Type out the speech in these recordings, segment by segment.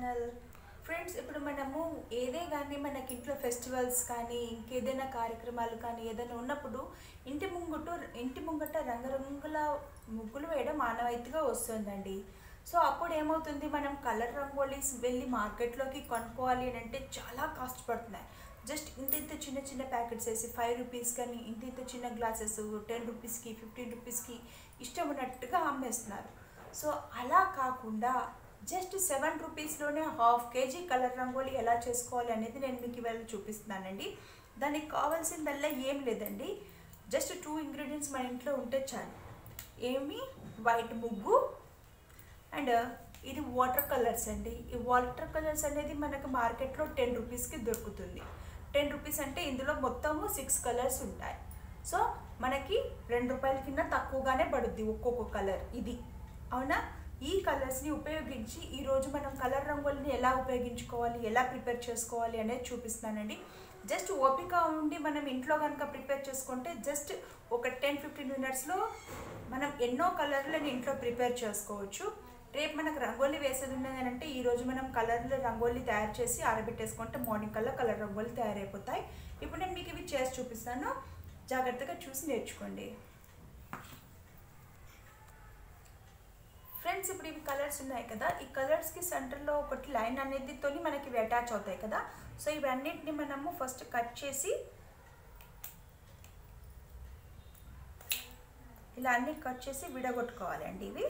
Channel friends ఇప్పుడు మనము ఏదే కానీ మనకి ఇంట్లో ఫెస్టివల్స్ కానీ ఇంకేదైనా కార్యక్రమాలు కానీ ఏదైనా ఉన్నప్పుడు ఇంటి ముంగట ఇంటి ముంగట రంగురంగుల ముగ్గులు వేయడం ఆనవాయితీగా వస్తుందండి సో అప్పుడు ఏమవుతుంది మనం కలర్ రంగోలీస్ వెళ్ళి మార్కెట్లోకి కొనుక్కోవాలి అని అంటే చాలా కాస్ట్ పడుతున్నాయి జస్ట్ ఇంత ఇంత చిన్న చిన్న ప్యాకెట్స్ వేసి ఫైవ్ రూపీస్ కానీ ఇంత ఇంత చిన్న గ్లాసెస్ టెన్ రూపీస్కి ఫిఫ్టీన్ రూపీస్కి ఇష్టం ఉన్నట్టుగా అమ్మేస్తున్నారు సో అలా కాకుండా జస్ట్ సెవెన్ రూపీస్లోనే హాఫ్ కేజీ కలర్ రంగోలి ఎలా చేసుకోవాలి అనేది నేను మీకు ఇవాళ చూపిస్తున్నానండి దానికి కావాల్సిందల్లా ఏం లేదండి జస్ట్ టూ ఇంగ్రీడియంట్స్ మన ఇంట్లో ఉంటే చాలు ఏమి వైట్ ముగ్గు అండ్ ఇది వాటర్ కలర్స్ అండి ఈ వాటర్ కలర్స్ అనేది మనకు మార్కెట్లో టెన్ రూపీస్కి దొరుకుతుంది టెన్ రూపీస్ అంటే ఇందులో మొత్తము సిక్స్ కలర్స్ ఉంటాయి సో మనకి రెండు రూపాయల కింద తక్కువగానే పడుద్ది ఒక్కొక్క కలర్ ఇది అవునా ఈ కలర్స్ని ఉపయోగించి ఈరోజు మనం కలర్ రంగుల్ని ఎలా ఉపయోగించుకోవాలి ఎలా ప్రిపేర్ చేసుకోవాలి అనేది చూపిస్తానండి జస్ట్ ఓపిక ఉండి మనం ఇంట్లో కనుక ప్రిపేర్ చేసుకుంటే జస్ట్ ఒక టెన్ ఫిఫ్టీన్ మినిట్స్లో మనం ఎన్నో కలర్లను ఇంట్లో ప్రిపేర్ చేసుకోవచ్చు రేపు మనకు రంగోలీ వేసేది ఉన్నది అని అంటే ఈరోజు మనం కలర్లు రంగోలీ తయారు చేసి ఆరబెట్టేసుకుంటే మార్నింగ్ కల్లా కలర్ రంగోలీ తయారైపోతాయి ఇప్పుడు నేను మీకు ఇవి చేసి చూపిస్తాను జాగ్రత్తగా చూసి నేర్చుకోండి ఫ్రెండ్స్ ఇప్పుడు ఇవి కలర్స్ ఉన్నాయి కదా ఈ కలర్స్కి సెంటర్లో ఒకటి లైన్ అనేది తోని మనకి ఇవి అటాచ్ అవుతాయి కదా సో ఇవన్నిటిని మనము ఫస్ట్ కట్ చేసి ఇలా అన్ని కట్ చేసి విడగొట్టుకోవాలండి ఇవి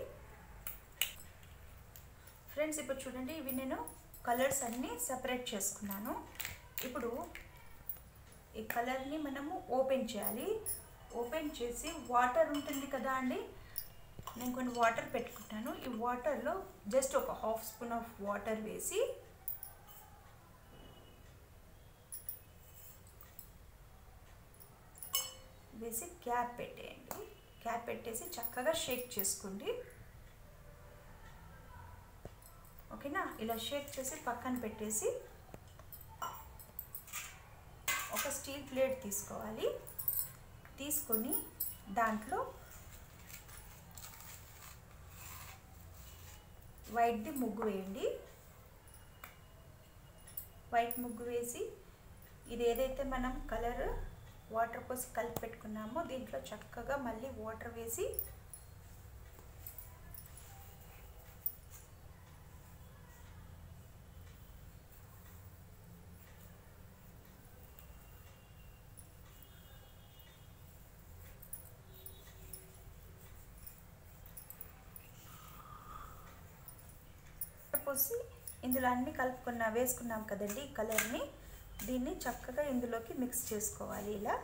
ఫ్రెండ్స్ ఇప్పుడు చూడండి ఇవి నేను కలర్స్ అన్నీ సపరేట్ చేసుకున్నాను ఇప్పుడు ఈ కలర్ని మనము ఓపెన్ చేయాలి ఓపెన్ చేసి వాటర్ ఉంటుంది కదా అండి నేను కొన్ని వాటర్ పెట్టుకుంటాను ఈ వాటర్లో జస్ట్ ఒక హాఫ్ స్పూన్ ఆఫ్ వాటర్ వేసి వేసి క్యాప్ పెట్టేయండి క్యాప్ పెట్టేసి చక్కగా షేక్ చేసుకోండి ఓకేనా ఇలా షేక్ చేసి పక్కన పెట్టేసి ఒక స్టీల్ ప్లేట్ తీసుకోవాలి తీసుకొని దాంట్లో వైట్ది ముగ్గు వేయండి వైట్ ముగ్గు వేసి ఇది ఏదైతే మనం కలర్ వాటర్ పోసి కలిపి పెట్టుకున్నామో దీంట్లో చక్కగా మళ్ళీ వాటర్ వేసి పోసి ఇందులో అన్ని కలుపుకున్న వేసుకున్నాం కదండి ఈ కలర్ని దీన్ని చక్కగా ఇందులోకి మిక్స్ చేసుకోవాలి ఇలా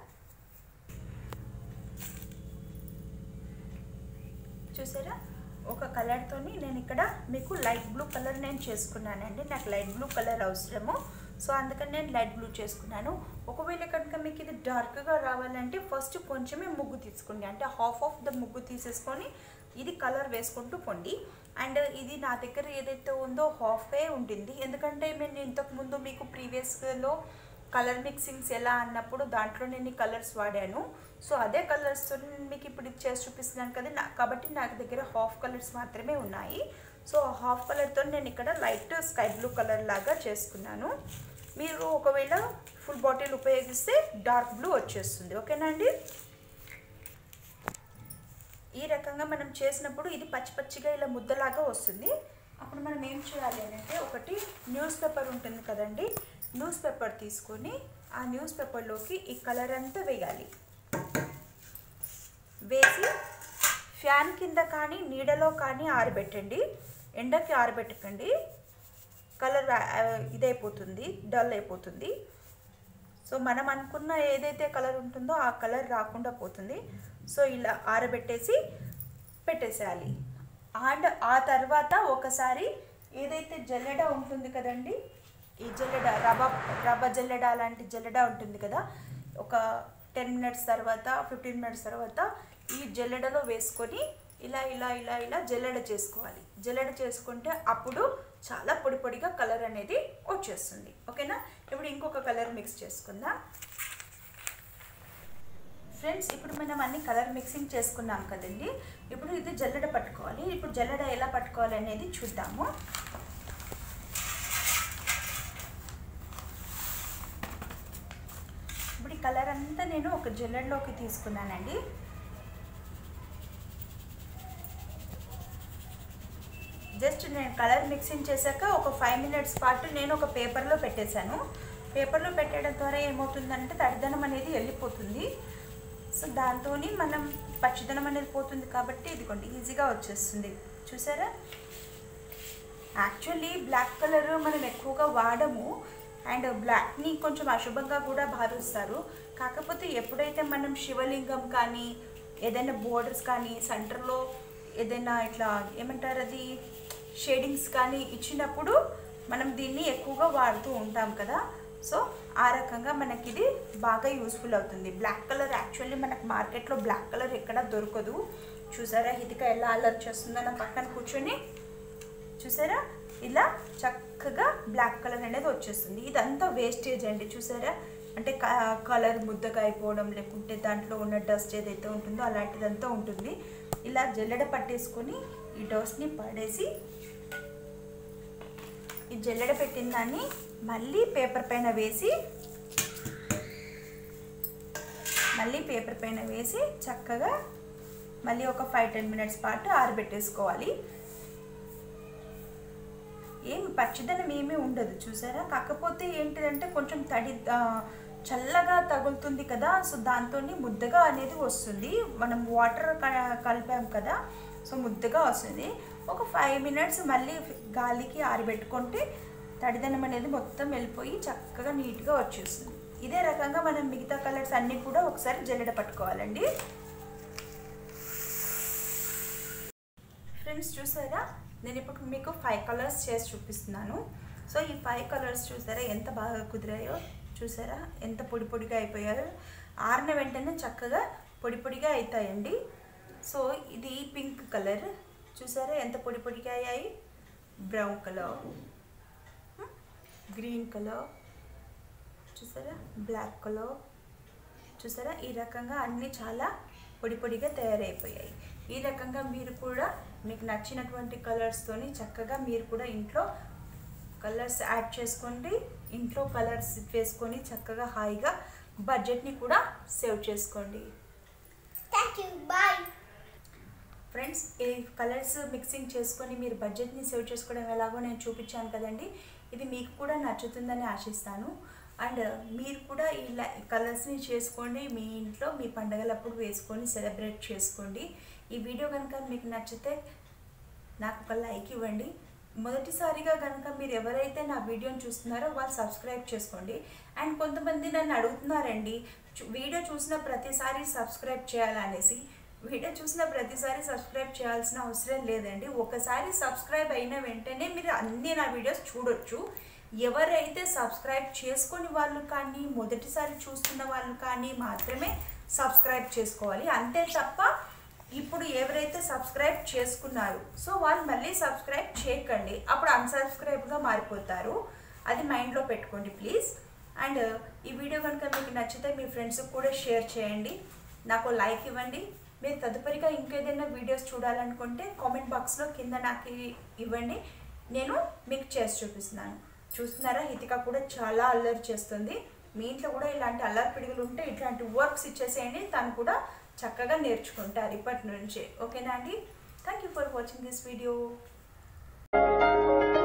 చూసారా ఒక కలర్తోని నేను ఇక్కడ మీకు లైట్ బ్లూ కలర్ నేను చేసుకున్నానండి నాకు లైట్ బ్లూ కలర్ అవసరము సో అందుకని నేను లైట్ బ్లూ చేసుకున్నాను ఒకవేళ కనుక మీకు ఇది డార్క్గా రావాలంటే ఫస్ట్ కొంచెమే ముగ్గు తీసుకోండి అంటే హాఫ్ ఆఫ్ ద ముగ్గు తీసేసుకొని ఇది కలర్ వేసుకుంటూ పొండి అండ్ ఇది నా దగ్గర ఏదైతే ఉందో హాఫే ఉంటుంది ఎందుకంటే నేను ఇంతకుముందు మీకు ప్రీవియస్లో కలర్ మిక్సింగ్స్ ఎలా అన్నప్పుడు దాంట్లో నేను ఈ కలర్స్ వాడాను సో అదే కలర్స్తో మీకు ఇప్పుడు ఇది చేసి చూపిస్తున్నాను కదా నా కాబట్టి నాకు దగ్గర హాఫ్ కలర్స్ మాత్రమే ఉన్నాయి సో హాఫ్ కలర్తో నేను ఇక్కడ లైట్ స్కై బ్లూ కలర్ లాగా చేసుకున్నాను మీరు ఒకవేళ ఫుల్ బాటిల్ ఉపయోగిస్తే డార్క్ బ్లూ వచ్చేస్తుంది ఓకేనా అండి ఈ రకంగా మనం చేసినప్పుడు ఇది పచ్చి పచ్చిగా ఇలా ముద్దలాగా వస్తుంది అప్పుడు మనం ఏం చేయాలి అంటే ఒకటి న్యూస్ పేపర్ ఉంటుంది కదండి న్యూస్ పేపర్ తీసుకొని ఆ న్యూస్ పేపర్లోకి ఈ కలర్ అంతా వేయాలి వేసి ఫ్యాన్ కింద కానీ నీడలో కానీ ఆరబెట్టండి ఎండకి ఆరబెట్టకండి కలర్ ఇదైపోతుంది డల్ అయిపోతుంది సో మనం అనుకున్న ఏదైతే కలర్ ఉంటుందో ఆ కలర్ రాకుండా పోతుంది సో ఇలా ఆరబెట్టేసి పెట్టేసేయాలి అండ్ ఆ తర్వాత ఒకసారి ఏదైతే జల్లెడ ఉంటుంది కదండి ఈ జల్లెడ రవ రవ్వ జల్లెడ లాంటి జల్లెడ ఉంటుంది కదా ఒక టెన్ మినిట్స్ తర్వాత ఫిఫ్టీన్ మినిట్స్ తర్వాత ఈ జల్లెడలో వేసుకొని ఇలా ఇలా ఇలా ఇలా జల్లెడ చేసుకోవాలి జల్లెడ చేసుకుంటే అప్పుడు చాలా పొడి పొడిగా కలర్ అనేది వచ్చేస్తుంది ఓకేనా ఇప్పుడు ఇంకొక కలర్ మిక్స్ చేసుకుందాం ఫ్రెండ్స్ ఇప్పుడు మనం అన్ని కలర్ మిక్సింగ్ చేసుకున్నాం కదండి ఇప్పుడు ఇది జల్లెడ పట్టుకోవాలి ఇప్పుడు జల్లెడ ఎలా పట్టుకోవాలి అనేది చూద్దాము కలర్ అంతా నేను ఒక జల్లెడలోకి తీసుకున్నానండి జస్ట్ నేను కలర్ మిక్సింగ్ చేశాక ఒక ఫైవ్ మినిట్స్ పాటు నేను ఒక పేపర్లో పెట్టేశాను పేపర్లో పెట్టడం ద్వారా ఏమవుతుందంటే తడిదనం అనేది వెళ్ళిపోతుంది సో దాంతో మనం పచ్చిదనం అనేది పోతుంది కాబట్టి ఇదిగోండి ఈజీగా వచ్చేస్తుంది చూసారా యాక్చువల్లీ బ్లాక్ కలర్ మనం ఎక్కువగా వాడము అండ్ బ్లాక్ని కొంచెం అశుభంగా కూడా భావిస్తారు కాకపోతే ఎప్పుడైతే మనం శివలింగం కానీ ఏదైనా బోర్డర్స్ కానీ సెంటర్లో ఏదైనా ఇట్లా ఏమంటారు అది షేడింగ్స్ కానీ ఇచ్చినప్పుడు మనం దీన్ని ఎక్కువగా వాడుతూ ఉంటాం కదా సో ఆ రకంగా మనకి ఇది బాగా యూస్ఫుల్ అవుతుంది బ్లాక్ కలర్ యాక్చువల్లీ మనకు మార్కెట్లో బ్లాక్ కలర్ ఎక్కడ దొరకదు చూసారా హితిక ఎలా అలర్ట్ చేస్తుందో నా పక్కన కూర్చొని చూసారా ఇలా చక్కగా బ్లాక్ కలర్ అనేది వచ్చేస్తుంది ఇదంతా వేస్టేజ్ అండి చూసారా అంటే కలర్ ముద్దగా అయిపోవడం లేకుంటే దాంట్లో ఉన్న డస్ట్ ఏదైతే ఉంటుందో అలాంటిదంతా ఉంటుంది ఇలా జల్లెడ పట్టేసుకొని ఈ డస్ట్ని పడేసి ఈ జల్లెడ పెట్టిన దాన్ని మళ్ళీ పేపర్ పైన వేసి మళ్ళీ పేపర్ పైన వేసి చక్కగా మళ్ళీ ఒక ఫైవ్ టెన్ మినిట్స్ పాటు ఆరబెట్టేసుకోవాలి ఏం పచ్చిదనం ఏమీ ఉండదు చూసారా కాకపోతే ఏంటిదంటే కొంచెం తడి ఆ, చల్లగా తగులుతుంది కదా సో దాంతో ముద్దగా అనేది వస్తుంది మనం వాటర్ కలిపాం కదా సో ముద్దగా వస్తుంది ఒక ఫైవ్ మినిట్స్ మళ్ళీ గాలికి ఆరబెట్టుకుంటే తడిదనం అనేది మొత్తం వెళ్ళిపోయి చక్కగా నీట్గా వచ్చేస్తుంది ఇదే రకంగా మనం మిగతా కలర్స్ అన్నీ కూడా ఒకసారి జల్లెడ పట్టుకోవాలండి ఫ్రెండ్స్ చూసారా నేను ఇప్పుడు మీకు ఫైవ్ కలర్స్ చేసి చూపిస్తున్నాను సో ఈ ఫైవ్ కలర్స్ చూసారా ఎంత బాగా కుదిరాయో చూసారా ఎంత పొడి పొడిగా అయిపోయాయో ఆరిన వెంటనే చక్కగా పొడి పొడిగా అవుతాయండి సో ఇది పింక్ కలర్ చూసారా ఎంత పొడి పొడిగా అయ్యాయి బ్రౌన్ కలర్ గ్రీన్ కలర్ చూసారా బ్లాక్ కలర్ చూసారా ఈ రకంగా అన్నీ చాలా పొడి పొడిగా తయారైపోయాయి ఈ రకంగా మీరు కూడా మీకు నచ్చినటువంటి కలర్స్తోని చక్కగా మీరు కూడా ఇంట్లో కలర్స్ యాడ్ చేసుకోండి ఇంట్లో కలర్స్ వేసుకొని చక్కగా హాయిగా బడ్జెట్ని కూడా సేవ్ చేసుకోండి Thank you. Bye. ఫ్రెండ్స్ ఈ కలర్స్ మిక్సింగ్ చేసుకొని మీరు బడ్జెట్ని సేవ్ చేసుకోవడం ఎలాగో నేను చూపించాను కదండి ఇది మీకు కూడా నచ్చుతుందని ఆశిస్తాను అండ్ మీరు కూడా ఇలా కలర్స్ని చేసుకోండి మీ ఇంట్లో మీ పండగలప్పుడు వేసుకొని సెలబ్రేట్ చేసుకోండి ఈ వీడియో కనుక మీకు నచ్చితే నాకు ఒక లైక్ ఇవ్వండి మొదటిసారిగా కనుక మీరు ఎవరైతే నా వీడియోని చూస్తున్నారో వాళ్ళు సబ్స్క్రైబ్ చేసుకోండి అండ్ కొంతమంది నన్ను అడుగుతున్నారండి చు- వీడియో చూసిన ప్రతిసారి సబ్స్క్రైబ్ చేయాలనేసి వీడియో చూసిన ప్రతిసారి సబ్స్క్రైబ్ చేయాల్సిన అవసరం లేదండి ఒకసారి సబ్స్క్రైబ్ అయిన వెంటనే మీరు అన్ని నా వీడియోస్ చూడొచ్చు ఎవరైతే సబ్స్క్రైబ్ చేసుకొని వాళ్ళు కానీ మొదటిసారి చూస్తున్న వాళ్ళు కానీ మాత్రమే సబ్స్క్రైబ్ చేసుకోవాలి అంతే తప్ప ఇప్పుడు ఎవరైతే సబ్స్క్రైబ్ చేసుకున్నారు సో వాళ్ళు మళ్ళీ సబ్స్క్రైబ్ చేయకండి అప్పుడు అన్సబ్స్క్రైబ్గా మారిపోతారు అది మైండ్లో పెట్టుకోండి ప్లీజ్ అండ్ ఈ వీడియో కనుక మీకు నచ్చితే మీ ఫ్రెండ్స్కి కూడా షేర్ చేయండి నాకు లైక్ ఇవ్వండి మీరు తదుపరిగా ఇంకేదైనా వీడియోస్ చూడాలనుకుంటే కామెంట్ బాక్స్లో కింద నాకు ఇవ్వండి నేను మీకు చేసి చూపిస్తున్నాను చూస్తున్నారా హితిక కూడా చాలా అల్లరి చేస్తుంది మీ ఇంట్లో కూడా ఇలాంటి అల్లరి పిడుగులు ఉంటే ఇట్లాంటి వర్క్స్ ఇచ్చేసేయండి తను కూడా చక్కగా నేర్చుకుంటారు ఇప్పటి నుంచే ఓకేనా అండి thank you for watching this video